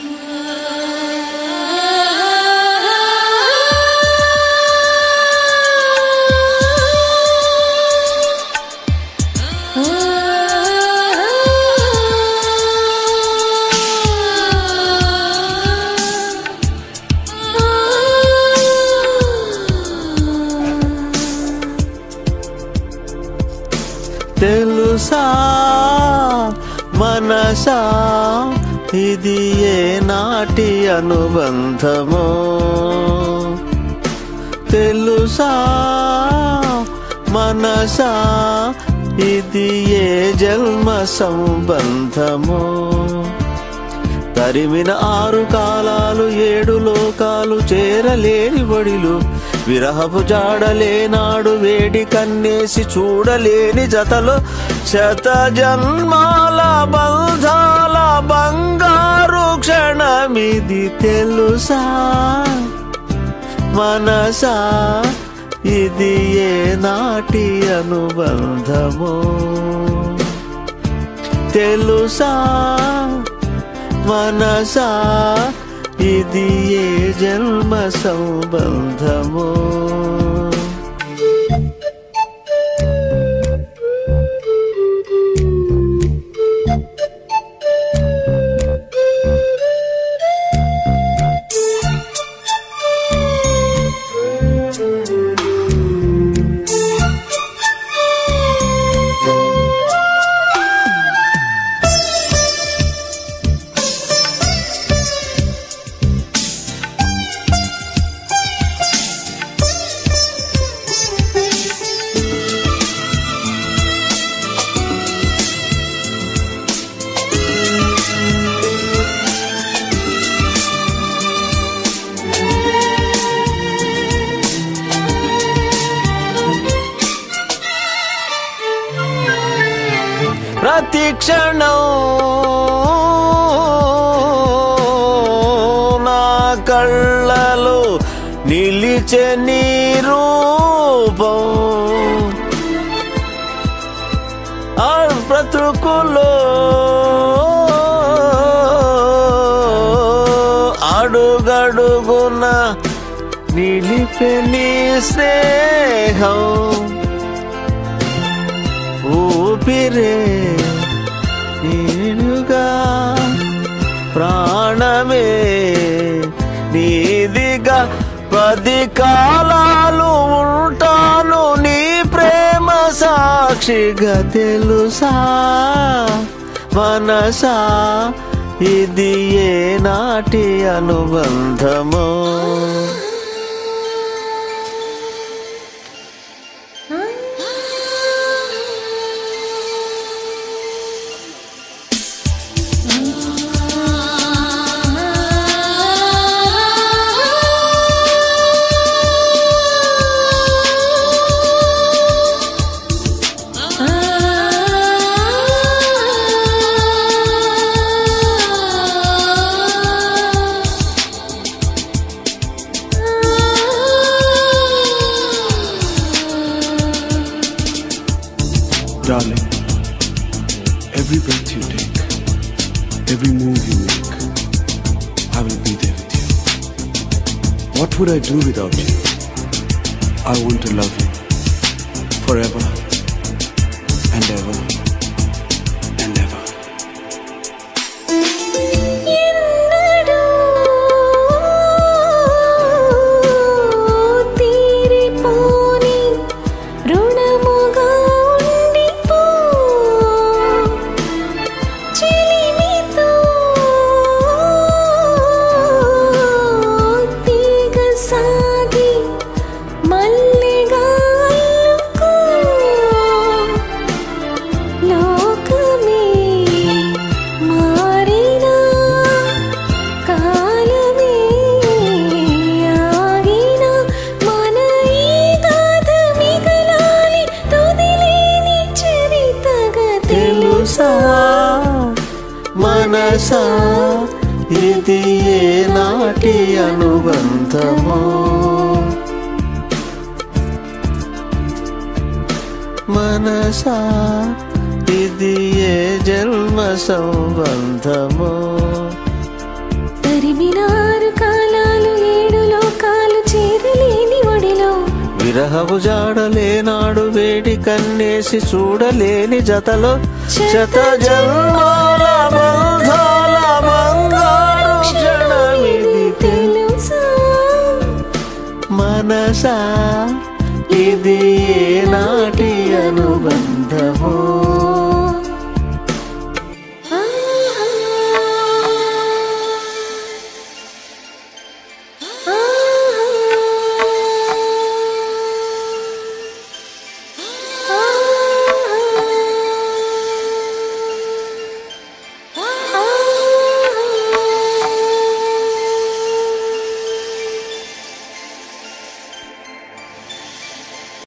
తెలుసా మనసా ఇది ఏ నాటి అనుబంధమో తెలుసా మనసా ఇది ఏ జన్మ సంబంధమో తరిమిన ఆరు కాలాలు ఏడు లోకాలు చేరలేని బడిలు విరహపు జాడలేనాడు వేడి కన్నేసి చూడలేని జతలో శత జన్మాల బంధాల బంగారు క్షణమిది తెలుసా మనసా ఇది ఏ నాటి అనుబంధమో తెలుసా మనసా ఇది ఏ జన్మ సంబంధమో ప్రతి క్షణం నా కళ్ళలో నిలిచే నీ రూపం ఆ బ్రతుకులో అడుగడుగున నిలిపే నీ స్నేహం ఊపిరే నేనుగా ప్రాణమే నీదిగా పది కాలాలు ఉంటాను నీ ప్రేమ సాక్షిగా తెలుసా మనసా ఇది ఏ నాటి అనుబంధమో Darling, every breath you take, every move you make, I will be there with you. What would I do without you? I want to love you forever and ever and ever. ఎన్నడూ తీరిపోని రుణముగా ఉండిపో చిలిమితో తీగ సాగి మల్లిగా అల్లుకో లోకమే మారినా కాలమే ఆగినా మన ఈ గాథ మిగలాలి తుదిలేని చరితగా తెలుసా మనసా ఇది ఏ నాటి అనుబంధమో మనసా ఇది ఏ జన్మ సంబంధమో విరహము జాడలేనాడు వేడి కన్నేసి చూడలేని జతలో శత జన్మాల బంధాల బంగారు క్షణమిది తెలుసా మనసా ఇది ఏ నాటి అనుబంధము